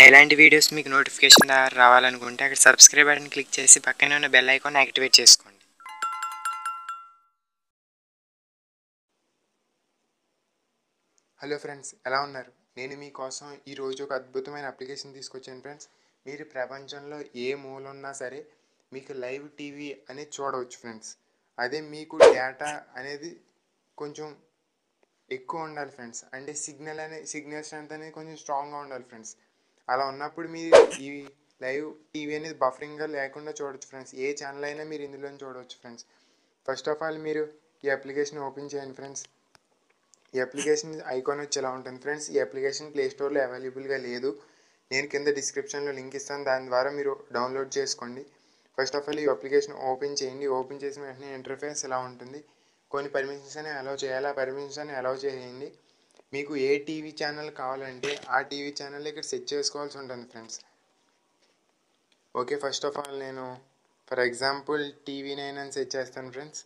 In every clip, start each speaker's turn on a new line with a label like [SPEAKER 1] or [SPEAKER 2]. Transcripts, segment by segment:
[SPEAKER 1] ఇలాంటి వీడియోస్ మీకు నోటిఫికేషన్ ద్వారా రావాలనుకుంటే అక్కడ సబ్స్క్రైబ్ బటన్ క్లిక్ చేసి పక్కనే ఉన్న బెల్ ఐకాన్ యాక్టివేట్ చేసుకోండి
[SPEAKER 2] హలో ఫ్రెండ్స్ ఎలా ఉన్నారు నేను మీకోసం ఈరోజు ఒక అద్భుతమైన అప్లికేషన్ తీసుకొచ్చాను ఫ్రెండ్స్ మీరు ప్రపంచంలో ఏ మూల ఉన్నా సరే మీకు లైవ్ టీవీ అనేది చూడవచ్చు ఫ్రెండ్స్ అదే మీకు డేటా అనేది కొంచెం ఎక్కువ ఉండాలి ఫ్రెండ్స్ అంటే సిగ్నల్ అనే సిగ్నల్ స్ట్రెంత్ అనేది కొంచెం స్ట్రాంగ్గా ఉండాలి ఫ్రెండ్స్ అలా ఉన్నప్పుడు మీరు ఈ లైవ్ టీవీ అనేది బఫరింగ్గా లేకుండా చూడవచ్చు ఫ్రెండ్స్ ఏ ఛానల్ అయినా మీరు ఇందులో చూడవచ్చు ఫ్రెండ్స్ ఫస్ట్ ఆఫ్ ఆల్ మీరు ఈ అప్లికేషన్ ఓపెన్ చేయండి ఫ్రెండ్స్ ఈ అప్లికేషన్ ఐకాన్ వచ్చి ఎలా ఉంటుంది ఫ్రెండ్స్ ఈ అప్లికేషన్ ప్లే స్టోర్లో అవైలబుల్గా లేదు నేను కింద డిస్క్రిప్షన్లో లింక్ ఇస్తాను దాని ద్వారా మీరు డౌన్లోడ్ చేసుకోండి ఫస్ట్ ఆఫ్ ఆల్ ఈ అప్లికేషన్ ఓపెన్ చేయండి ఓపెన్ చేసిన వెంటనే ఇంటర్ఫేస్ ఎలా ఉంటుంది కొన్ని పర్మిషన్స్ అని అలౌ చేయాలి ఆ పర్మిషన్స్ అని అలౌ చేయండి మీకు ఏ టీవీ ఛానల్ కావాలంటే ఆ టీవీ ఛానల్ ఇక్కడ సెట్ చేసుకోవాల్సి ఉంటుంది friends okay first of all నేను ఫర్ ఎగ్జాంపుల్ టీవీ నైన్ అని సెట్ చేస్తాను ఫ్రెండ్స్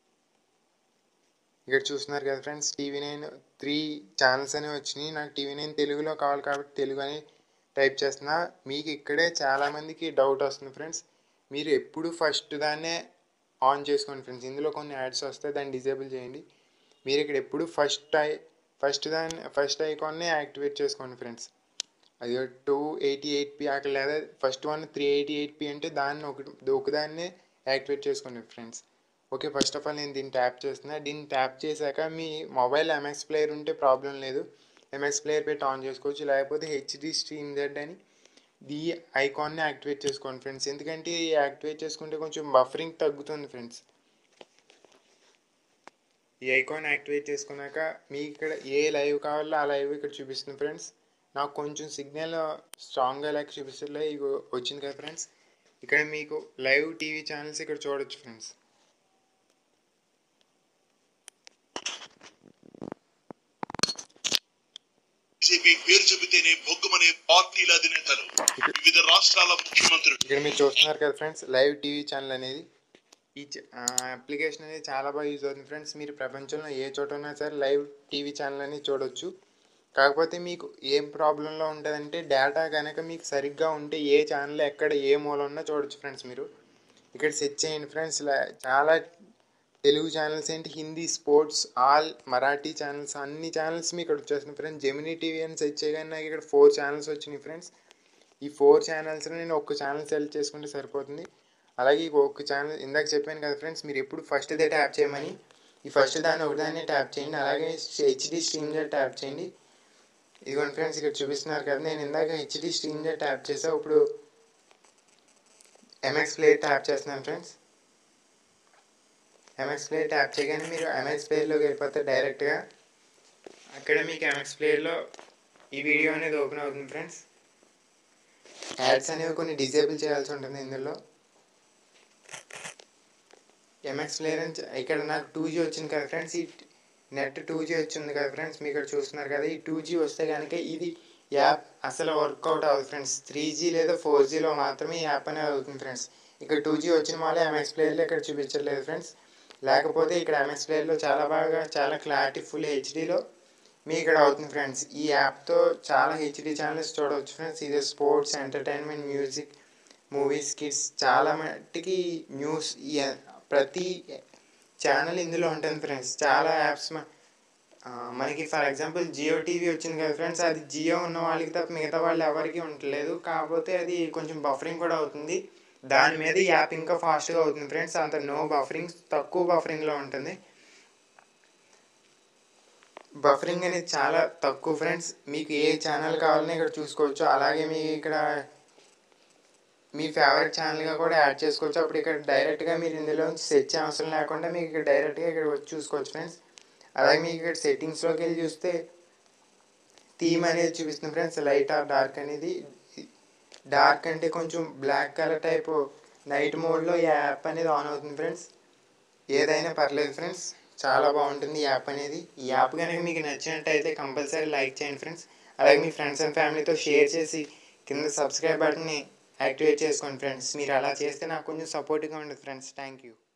[SPEAKER 2] ఇక్కడ చూస్తున్నారు కదా friends TV nine three channels అనేవి వచ్చినాయి నాకు టీవీ నైన్ తెలుగులో కావాలి కాబట్టి తెలుగు అని టైప్ చేస్తున్నా మీకు ఇక్కడే చాలామందికి డౌట్ వస్తుంది ఫ్రెండ్స్ మీరు ఎప్పుడు ఫస్ట్ దాన్నే ఆన్ చేసుకోండి ఫ్రెండ్స్ ఇందులో కొన్ని యాడ్స్ వస్తాయి దాన్ని డిజేబుల్ చేయండి మీరు ఇక్కడ ఎప్పుడు ఫస్ట్ ఐ ఫస్ట్ దాన్ని ఫస్ట్ ఐకాన్నే యాక్టివేట్ చేసుకోండి ఫ్రెండ్స్ అది టూ ఎయిటీ ఎయిట్ పి అక్కడ లేదా first one three eighty eight P అంటే దాన్ని ఒకటి ఒకదాన్నే యాక్టివేట్ చేసుకోండి friends okay first of all నేను దీన్ని ట్యాప్ చేస్తున్నా దీన్ని ట్యాప్ చేశాక మీ మొబైల్ ఎంఎక్స్ ప్లేయర్ ఉంటే ప్రాబ్లం లేదు ఎంఎక్స్ ప్లేయర్ పెట్టి ఆన్ చేసుకోవచ్చు లేకపోతే హెచ్డి స్ట్రీమ్ జెడ్ అని ఈ ఐకాన్ని యాక్టివేట్ చేసుకోండి ఫ్రెండ్స్ ఎందుకంటే ఈ యాక్టివేట్ చేసుకుంటే కొంచెం బఫరింగ్ తగ్గుతుంది ఫ్రెండ్స్ ఈ ఐకాన్ యాక్టివేట్ చేసుకున్నాక మీకు ఇక్కడ ఏ లైవ్ కావాలో ఆ లైవ్ ఇక్కడ చూపిస్తుంది ఫ్రెండ్స్ నాకు కొంచెం సిగ్నల్ స్ట్రాంగ్గా లేక చూపిస్తలే ఇగో వచ్చింది కదా ఫ్రెండ్స్ ఇక్కడ మీకు లైవ్ టీవీ ఛానల్స్ ఇక్కడ చూడొచ్చు ఫ్రెండ్స్
[SPEAKER 3] బీజేపీ పేరు చెబితేనే బొగ్గుమనే పార్టీల అధినేతలు వివిధ రాష్ట్రాల ముఖ్యమంత్రులు
[SPEAKER 2] ఇక్కడ మీరు చూస్తున్నారు కదా ఫ్రెండ్స్ లైవ్ టీవీ ఛానల్ అనేది ఈ అప్లికేషన్ అనేది చాలా బాగా యూజ్ అవుతుంది ఫ్రెండ్స్ మీరు ప్రపంచంలో ఏ చోట ఉన్నా సరే లైవ్ టీవీ ఛానల్ అనేది చూడొచ్చు కాకపోతే మీకు ఏం ప్రాబ్లంలో ఉంటుందంటే డేటా కనుక మీకు సరిగ్గా ఉంటే ఏ ఛానల్ ఎక్కడ ఏ మూల ఉన్నా చూడొచ్చు ఫ్రెండ్స్ మీరు ఇక్కడ సెట్ చేయండి ఫ్రెండ్స్ చాలా తెలుగు ఛానల్స్ ఏంటి Hindi sports all Marathi channels అన్ని ఛానల్స్ మీకు ఇక్కడ వచ్చేస్తున్నాయి ఫ్రెండ్స్ జెమినీ టీవీ అని సెట్ చేయగానే నాకు ఇక్కడ ఫోర్ ఛానల్స్ వచ్చినాయి ఫ్రెండ్స్ ఈ ఫోర్ ఛానల్స్లో నేను ఒక్క ఛానల్ సెలెక్ట్ చేసుకుంటే సరిపోతుంది అలాగే ఈ ఒక్క ఛానల్ ఇందాక చెప్పాను కదా ఫ్రెండ్స్ మీరు ఎప్పుడు ఫస్ట్ దే ట్యాప్ చేయమని ఈ ఫస్ట్ దాన్ని ఒకదాన్ని ట్యాప్ చేయండి అలాగే హెచ్డి స్ట్రీమ్ ట్యాప్ చేయండి ఇదిగోండి ఫ్రెండ్స్ ఇక్కడ చూపిస్తున్నారు కదా నేను ఇందాక హెచ్డి స్ట్రీమ్ ట్యాప్ చేసా ఇప్పుడు ఎంఎక్స్ ప్లే ట్యాప్ చేస్తున్నాను ఫ్రెండ్స్ ఎంఎక్స్ ప్లేయర్ ట్యాప్ చేయగానే మీరు ఎంఎక్స్ ప్లేయర్లోకి వెళ్ళిపోతే డైరెక్ట్గా అక్కడ మీకు ఎంఎక్స్ ప్లేయర్లో ఈ వీడియో అనేది ఓపెన్ అవుతుంది ఫ్రెండ్స్ యాడ్స్ అనేవి కొన్ని డిజేబుల్ చేయాల్సి ఉంటుంది ఇందులో ఎంఎక్స్ ప్లేయర్ అని ఇక్కడ నాకు టూ జీ వచ్చింది కదా ఫ్రెండ్స్ ఈ నెట్ టూ జీ వచ్చింది కదా ఫ్రెండ్స్ మీకు ఇక్కడ చూస్తున్నారు కదా ఈ టూ జీ వస్తే కనుక ఇది యాప్ అసలు వర్కౌట్ అవ్వదు ఫ్రెండ్స్ త్రీ జీ లేదా ఫోర్ జీలో మాత్రమే ఈ యాప్ అనేది అవుతుంది ఫ్రెండ్స్ ఇక్కడ టూ జీ వచ్చిన వాళ్ళే ఎంఎక్స్ ప్లేయర్లో ఇక్కడ చూపించట్లేదు ఫ్రెండ్స్ లేకపోతే ఇక్కడ ఎంఎస్ ప్లేయర్లో చాలా బాగా చాలా క్లారిటీ ఫుల్ హెచ్డీలో మీ ఇక్కడ అవుతుంది ఫ్రెండ్స్ ఈ యాప్తో చాలా హెచ్డీ ఛానల్స్ చూడవచ్చు ఫ్రెండ్స్ ఇది sports entertainment music movies kids చాలా మట్టికి న్యూస్ ప్రతి ఛానల్ ఇందులో ఉంటుంది ఫ్రెండ్స్ చాలా యాప్స్ మనకి ఫర్ ఎగ్జాంపుల్ జియో టీవీ వచ్చింది కదా ఫ్రెండ్స్ అది జియో ఉన్న వాళ్ళకి తప్ప మిగతా వాళ్ళు ఎవరికి ఉండలేదు కాకపోతే అది కొంచెం బఫరింగ్ కూడా అవుతుంది దాని మీద ఈ యాప్ ఇంకా ఫాస్ట్గా అవుతుంది ఫ్రెండ్స్ అంత నో బఫరింగ్ తక్కువ బఫరింగ్లో ఉంటుంది బఫరింగ్ అనేది చాలా తక్కువ ఫ్రెండ్స్ మీకు ఏ ఛానల్ కావాలని ఇక్కడ చూసుకోవచ్చు అలాగే మీ ఇక్కడ మీ ఫేవరెట్ ఛానల్గా కూడా యాడ్ చేసుకోవచ్చు అప్పుడు ఇక్కడ డైరెక్ట్గా మీరు ఇందులో సెట్ అవసరం లేకుండా మీకు ఇక్కడ డైరెక్ట్గా ఇక్కడ వచ్చి చూసుకోవచ్చు ఫ్రెండ్స్ అలాగే మీకు ఇక్కడ సెట్టింగ్స్లోకి వెళ్ళి చూస్తే థీమ్ అనేది చూపిస్తుంది ఫ్రెండ్స్ లైట్ ఆర్ డార్క్ అనేది డార్క్ అంటే కొంచెం బ్లాక్ కలర్ టైప్ నైట్ మోడ్లో ఈ యాప్ అనేది ఆన్ అవుతుంది ఫ్రెండ్స్ ఏదైనా పర్లేదు ఫ్రెండ్స్ చాలా బాగుంటుంది ఈ యాప్ అనేది ఈ యాప్ కనుక మీకు నచ్చినట్టయితే కంపల్సరీ లైక్ చేయండి ఫ్రెండ్స్ అలాగే మీ ఫ్రెండ్స్ అండ్ ఫ్యామిలీతో షేర్ చేసి కింద సబ్స్క్రైబ్ బటన్ని యాక్టివేట్ చేసుకోండి ఫ్రెండ్స్ మీరు అలా చేస్తే నాకు కొంచెం సపోర్టివ్గా ఉండదు ఫ్రెండ్స్ థ్యాంక్ యూ